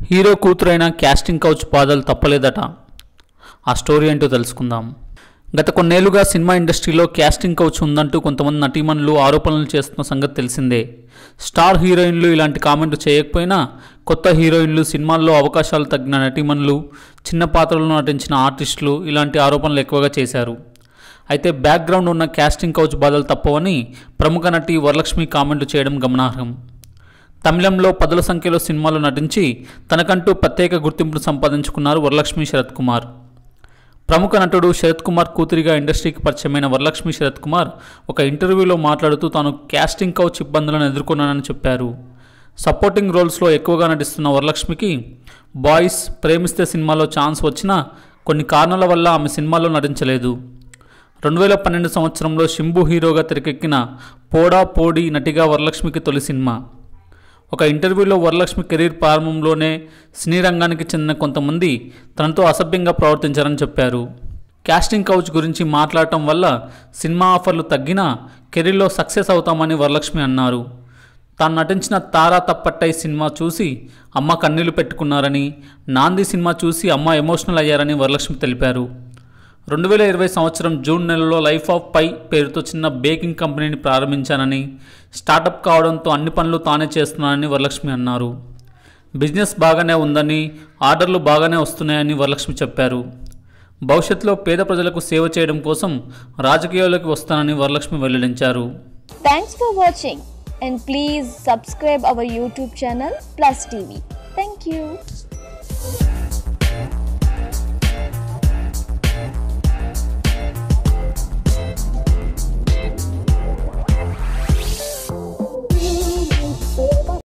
Hero కూతురైన casting couch బాధలు తప్పలేదట ఆ story ఏంటో తెలుసుకుందాం గత కొన్నేళ్లుగా సినిమా ఇండస్ట్రీలో క్యాస్టింగ్ కౌచ్ ఉందంటూ కొంతమంది నటీమణులు ఆరోపణలు చేస్తున్న సంగతి తెలిసిందే స్టార్ హీరోయిన్లు ఇలాంటి కామెంట్లు చేయకపోయినా కొత్త హీరోయిన్లు సినిమాల్లో అవకాశాలు తగ్గిన నటీమణులు చిన్న పాత్రల్లో నటించిన ఆర్టిస్టులు ఇలాంటి ఆరోపణలు ఎక్కువగా చేశారు అయితే బ్యాక్గ్రౌండ్ ఉన్న క్యాస్టింగ్ కౌచ్ బాధలు తప్పవని ప్రముఖ నటి వరలక్ష్మి కామెంట్లు చేయడం గమనార్హం తమిళంలో పదుల సంఖ్యలో సినిమాలు నటించి తనకంటూ ప్రత్యేక గుర్తింపును సంపాదించుకున్నారు వరలక్ష్మి శరత్ కుమార్ ప్రముఖ నటుడు శరత్ కుమార్ కూతురిగా ఇండస్ట్రీకి పరిచయమైన వరలక్ష్మి శరత్ కుమార్ ఒక ఇంటర్వ్యూలో మాట్లాడుతూ తాను క్యాస్టింగ్ కౌచ్ ఇబ్బందులను ఎదుర్కొన్నానని చెప్పారు సపోర్టింగ్ రోల్స్లో ఎక్కువగా నటిస్తున్న వరలక్ష్మికి బాయ్స్ ప్రేమిస్తే సినిమాలో ఛాన్స్ వచ్చినా కొన్ని కారణాల వల్ల ఆమె సినిమాలో నటించలేదు రెండు వేల పన్నెండు సంవత్సరంలో శంభు హీరోగా తెరకెక్కిన పోడా పోడి నటిగా వరలక్ష్మికి తొలి సినిమా ఒక ఇంటర్వ్యూలో వరలక్ష్మి కెరీర్ ప్రారంభంలోనే సినీ రంగానికి చెందిన కొంతమంది తనతో అసభ్యంగా ప్రవర్తించారని చెప్పారు క్యాస్టింగ్ కౌచ్ గురించి మాట్లాడటం వల్ల సినిమా ఆఫర్లు తగ్గినా కెరీర్లో సక్సెస్ అవుతామని వరలక్ష్మి అన్నారు తాను నటించిన తారా తప్పట్టై సినిమా చూసి అమ్మ కన్నీళ్లు పెట్టుకున్నారని నాంది సినిమా చూసి అమ్మ ఎమోషనల్ అయ్యారని వరలక్ష్మి తెలిపారు రెండు వేల ఇరవై సంవత్సరం జూన్ నెలలో లైఫ్ ఆఫ్ పై పేరుతో చిన్న బేకింగ్ కంపెనీని ప్రారంభించానని స్టార్టప్ కావడంతో అన్ని పనులు తానే చేస్తున్నానని వరలక్ష్మి అన్నారు బిజినెస్ బాగానే ఉందని ఆర్డర్లు బాగానే వస్తున్నాయని వరలక్ష్మి చెప్పారు భవిష్యత్తులో పేద ప్రజలకు సేవ చేయడం కోసం రాజకీయాల్లోకి వస్తానని వరలక్ష్మి వెల్లడించారు Thanks for watching and please subscribe our YouTube channel Plus TV. Thank you.